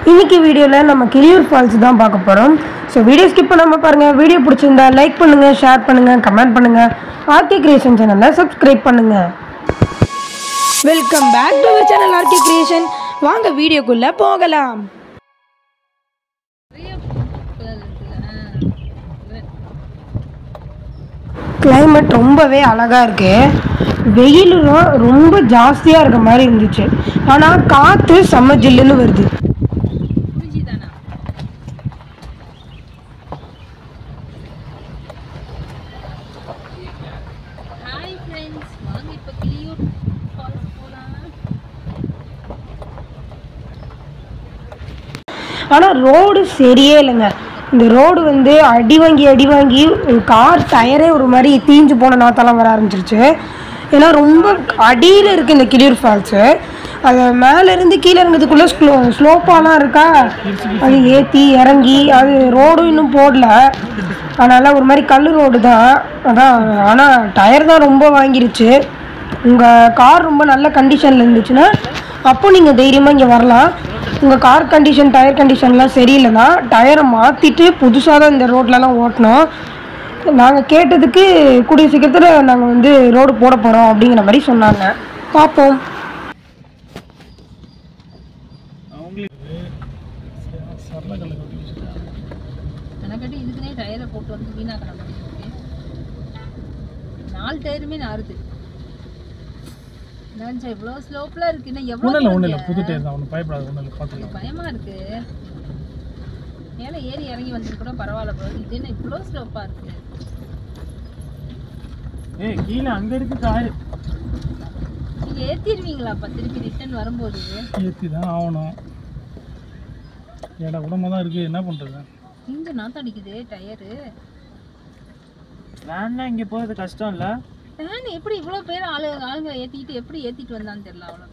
இன்னைக்கு வீடியோவில் நம்ம கிளியூர் ஃபால்ஸ் தான் பார்க்க போகிறோம் ஸோ வீடியோ ஸ்கிப் பண்ணாமல் பாருங்கள் வீடியோ பிடிச்சிருந்தா லைக் பண்ணுங்கள் ஷேர் பண்ணுங்கள் கமெண்ட் பண்ணுங்கள் ஆர்கே கிரியேஷன் சேனலை சப்ஸ்கிரைப் பண்ணுங்கள் welcome back to our channel RK creation வாங்க வீடியோக்குள்ளே போகலாம் கிளைமேட் ரொம்பவே அழகாக இருக்கு வெயிலும் ரொம்ப ஜாஸ்தியாக இருக்க மாதிரி இருந்துச்சு ஆனால் காற்று செம்ம ஜில்லுன்னு வருது ஹாய் ஃப்ரெண்ட்ஸ் வாங்க இப்போ கிளியூர் ஃபால்ஸ் போகலாம் ஆனால் ரோடு சரியே இல்லைங்க இந்த ரோடு வந்து அடி வாங்கி அடி வாங்கி கார் டயரே ஒரு மாதிரி தீஞ்சு போன நாத்தெல்லாம் வர ஆரம்பிச்சிருச்சு ஏன்னா ரொம்ப அடியில் இருக்குது இந்த கிளியூர் ஃபால்ஸு அது மேலேருந்து கீழே இறங்கிறதுக்குள்ளே ஸ்லோ ஸ்லோப்பாலாம் இருக்கா அது ஏற்றி இறங்கி அது ரோடும் இன்னும் போடல அதனால் ஒரு மாதிரி கல் ரோடு தான் அதான் ஆனால் டயர் தான் ரொம்ப வாங்கிருச்சு உங்கள் கார் ரொம்ப நல்ல கண்டிஷனில் இருந்துச்சுன்னா அப்போ நீங்கள் தைரியமாக இங்கே வரலாம் உங்கள் கார் கண்டிஷன் டயர் கண்டிஷன்லாம் சரியில்லைன்னா டயரை மாற்றிட்டு புதுசாக தான் இந்த ரோட்லலாம் ஓட்டணும் நாங்கள் கேட்டதுக்கு கூடிய சீக்கிரத்தில் நாங்கள் வந்து ரோடு போட போகிறோம் அப்படிங்கிற மாதிரி சொன்னாங்க பார்ப்போம் கணக்கட்டி இதுக்குனே டயரை போட்டு வந்து வீணாக்கிற மாதிரி இருக்கு நாலு டயருமே நாறுது நினச்சா இவ்வளோ ஸ்லோப்லாம் இருக்கு இன்னும் எவ்வளோ ஒன்றும் இல்லை ஒன்றும் இல்லை தூரம் புது டயர் தான் ஒன்றும் பயப்படாது ஒன்றும் இல்லை பார்த்துக்கலாம் பயமா இருக்கு மேலே ஏறி இறங்கி வந்தது கூட பரவாயில்ல bro. இது என்ன இவ்வளோ ஸ்லோப்பாக இருக்கு ஏய் கீழே அங்கே இருக்கு கார் நீங்க ஏற்றிடுவீங்களாப்பா திருப்பி ரிட்டர்ன் வரும்போது ஏற்றி தான் ஆகணும் ஏடா உடம்பு தான் இருக்குது என்ன பண்ணுறது இங்கே நாத்தம் அடிக்குது டயரு வேன்னா இங்கே போகிறது கஷ்டம் இல்லை ஃபேன் எப்படி இவ்வளோ பேர் ஆளு ஆளுங்க ஏற்றிக்கிட்டு எப்படி ஏற்றிட்டு வந்தான்னு தெரியல அவ்வளோ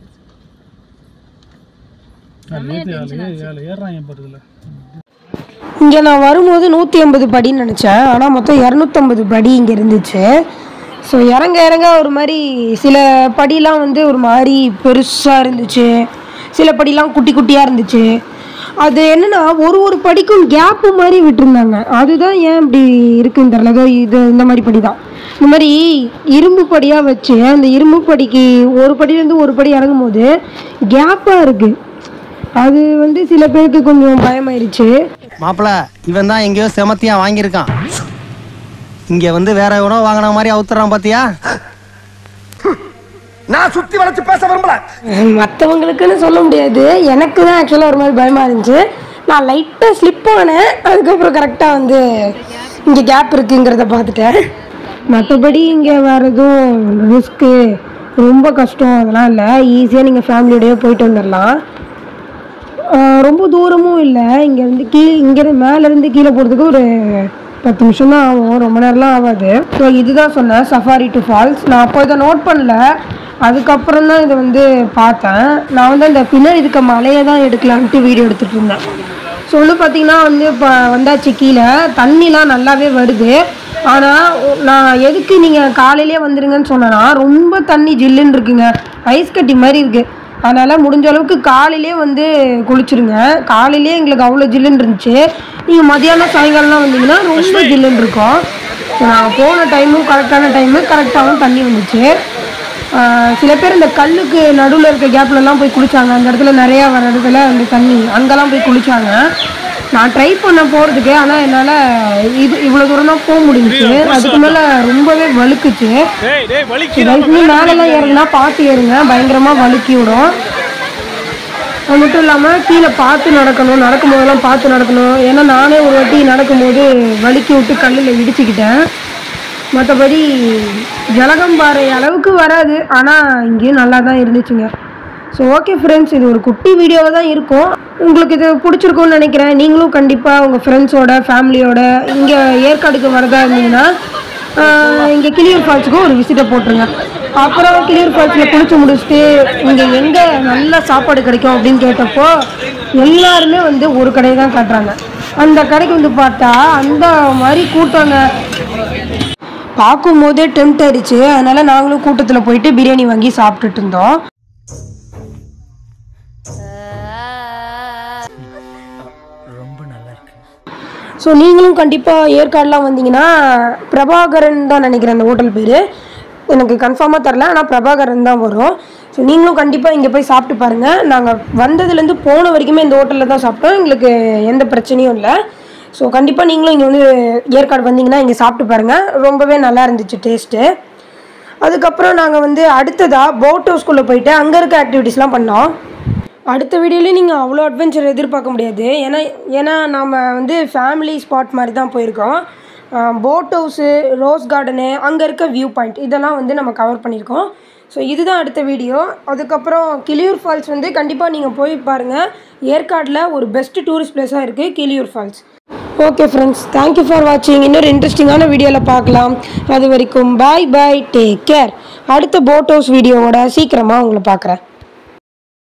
அது ஏற்றி ஆளு ஏழு ஏறுறாங்க போகிறதுல இங்கே நான் வரும்போது நூற்றி ஐம்பது படின்னு நினச்சேன் ஆனால் மொத்தம் இரநூத்தம்பது படி இங்கே இருந்துச்சு ஸோ இறங்க இறங்க ஒரு மாதிரி சில படிலாம் வந்து ஒரு மாதிரி பெருசாக இருந்துச்சு சில படிலாம் குட்டி குட்டியாக இருந்துச்சு அது என்னன்னா ஒரு ஒரு படிக்கும் கேப்பு மாதிரி விட்டுருந்தாங்க அதுதான் ஏன் இப்படி இருக்குன்னு தெரியல ஏதோ இது இந்த மாதிரி படி தான் இந்த மாதிரி இரும்பு படியாக வச்சு அந்த இரும்பு படிக்கு ஒரு படியிலேருந்து ஒரு படி இறங்கும் போது கேப்பாக இருக்குது அது வந்து சில பேருக்கு கொஞ்சம் பயமாயிருச்சு மாப்பிள இவன் தான் எங்கேயோ செமத்தியா வாங்கியிருக்கான் இங்க வந்து வேற எவனோ வாங்கின மாதிரி அவுத்துறான் பாத்தியா நான் சுத்தி வளைச்சு பேச விரும்பல மற்றவங்களுக்குன்னு சொல்ல முடியாது எனக்கு தான் ஆக்சுவலாக ஒரு மாதிரி பயமாக இருந்துச்சு நான் லைட்டாக ஸ்லிப் ஆனேன் அதுக்கப்புறம் கரெக்டாக வந்து இங்கே கேப் இருக்குங்கிறத பார்த்துட்டேன் மற்றபடி இங்கே வேறு எதுவும் ரிஸ்க்கு ரொம்ப கஷ்டம் அதெல்லாம் இல்லை ஈஸியாக நீங்கள் ஃபேமிலியோடய போயிட்டு வந்துடலாம் ஆஹ் ரொம்ப தூரமும் இல்லை இங்கேருந்து கீழே இங்கேருந்து மேலேருந்து கீழே போகிறதுக்கு ஒரு பத்து நிமிஷம் தான் ஆகும் ரொம்ப நேரம்லாம் ஆகாது ஸோ இதுதான் சொன்னேன் சஃபாரி டு ஃபால்ஸ் நான் அப்போ இதை நோட் பண்ணல அதுக்கப்புறம் தான் இதை வந்து பார்த்தேன் நான் வந்து அந்த பின்னாடி இருக்க மலையை தான் எடுக்கலான்ட்டு வீடியோ எடுத்துகிட்டு இருந்தேன் ஸோ வந்து பார்த்தீங்கன்னா வந்து இப்போ வந்தாச்சு கீழே தண்ணிலாம் நல்லாவே வருது ஆனால் நான் எதுக்கு நீங்கள் காலையிலே வந்துருங்கன்னு சொன்னேன்னா ரொம்ப தண்ணி ஜில்லுன்னு இருக்குங்க ஐஸ் கட்டி மாதிரி இருக்குது அதனால் முடிஞ்ச அளவுக்கு காலையிலே வந்து குளிச்சிருங்க காலையிலே எங்களுக்கு அவ்வளோ ஜில்லுன்னு இருந்துச்சு நீங்கள் மதியானம் சாயங்காலம்லாம் வந்தீங்கன்னா ரொம்ப ஜில்லுன்னு இருக்கும் ஸோ நான் போன டைமும் கரெக்டான டைமு கரெக்டாகவும் தண்ணி வந்துச்சு ஆஹ் சில பேர் இந்த கல்லுக்கு நடுவில் இருக்க கேப்லலாம் போய் குளிச்சாங்க அந்த இடத்துல நிறையா வர இடத்துல அந்த தண்ணி அங்கெல்லாம் போய் குளிச்சாங்க நான் ட்ரை பண்ண போகிறதுக்கு ஆனால் என்னால் இது இவ்வளோ தூரம் தான் போக முடிஞ்சுச்சு அதுக்கு மேலே ரொம்பவே வழுக்குச்சு டேய் டேய் வலிக்கு தயவுசெய்து மேலெல்லாம் ஏறுனா பார்த்து ஏறுங்க பயங்கரமாக வழுக்கி விடும் அது மட்டும் இல்லாமல் கீழே பார்த்து நடக்கணும் நடக்கும்போதெல்லாம் பார்த்து நடக்கணும் ஏன்னா நானே ஒரு வாட்டி நடக்கும்போது வழுக்கி விட்டு கல்லில் இடிச்சுக்கிட்டேன் மற்றபடி ஜலகம்பாறை அளவுக்கு வராது ஆனால் இங்கேயும் நல்லா தான் இருந்துச்சுங்க ஸோ ஓகே ஃப்ரெண்ட்ஸ் இது ஒரு குட்டி வீடியோவாக தான் இருக்கும் உங்களுக்கு இது பிடிச்சிருக்கும்னு நினைக்கிறேன் நீங்களும் கண்டிப்பாக உங்கள் ஃப்ரெண்ட்ஸோட ஃபேமிலியோட இங்கே ஏற்காடுக்கு வரதா இருந்தீங்கன்னா இங்கே கிளியூர் ஃபால்ஸுக்கு ஒரு விசிட்டை போட்டுருங்க அப்புறம் கிளியூர் ஃபால்ஸில் குளிச்சு முடிச்சுட்டு இங்கே எங்கே நல்ல சாப்பாடு கிடைக்கும் அப்படின்னு கேட்டப்போ எல்லாருமே வந்து ஒரு கடையை தான் காட்டுறாங்க அந்த கடைக்கு வந்து பார்த்தா அந்த மாதிரி கூட்டங்க பார்க்கும்போதே டெம்ட் ஆயிடுச்சு அதனால நாங்களும் கூட்டத்தில் போயிட்டு பிரியாணி வாங்கி சாப்பிட்டுட்டு இருந்தோம் ஸோ நீங்களும் கண்டிப்பாக ஏற்காடுலாம் வந்தீங்கன்னா பிரபாகரன் தான் நினைக்கிறேன் அந்த ஹோட்டல் பேர் எனக்கு கன்ஃபார்மாக தெரில ஆனால் பிரபாகரன் தான் வரும் ஸோ நீங்களும் கண்டிப்பாக இங்கே போய் சாப்பிட்டு பாருங்கள் நாங்கள் வந்ததுலேருந்து போன வரைக்குமே இந்த ஹோட்டலில் தான் சாப்பிட்டோம் எங்களுக்கு எந்த பிரச்சனையும் இல்லை ஸோ கண்டிப்பாக நீங்களும் இங்கே வந்து ஏற்காடு வந்தீங்கன்னா இங்கே சாப்பிட்டு பாருங்கள் ரொம்பவே நல்லா இருந்துச்சு டேஸ்ட்டு அதுக்கப்புறம் நாங்கள் வந்து அடுத்ததாக போட் ஹவுஸ்குள்ளே போயிட்டு அங்கே இருக்க ஆக்டிவிட்டீஸ்லாம் பண்ணோம் அடுத்த வீடியோலேயும் நீங்கள் அவ்வளோ அட்வென்ச்சர் எதிர்பார்க்க முடியாது ஏன்னா ஏன்னா நாம் வந்து ஃபேமிலி ஸ்பாட் மாதிரி தான் போயிருக்கோம் போட் ஹவுஸு ரோஸ் கார்டனு அங்கே இருக்க வியூ பாயிண்ட் இதெல்லாம் வந்து நம்ம கவர் பண்ணியிருக்கோம் ஸோ இதுதான் அடுத்த வீடியோ அதுக்கப்புறம் கிளியூர் ஃபால்ஸ் வந்து கண்டிப்பாக நீங்கள் போய் பாருங்கள் ஏற்காடில் ஒரு பெஸ்ட் டூரிஸ்ட் பிளேஸாக இருக்குது Kiliyur falls okay friends thank you for வாட்சிங் இன்னொரு இன்ட்ரெஸ்டிங்கான வீடியோவில் பார்க்கலாம் அது வரைக்கும் பாய் பாய் டேக் கேர் அடுத்த போட் ஹவுஸ் வீடியோவோட சீக்கிரமாக உங்களை பார்க்குறேன்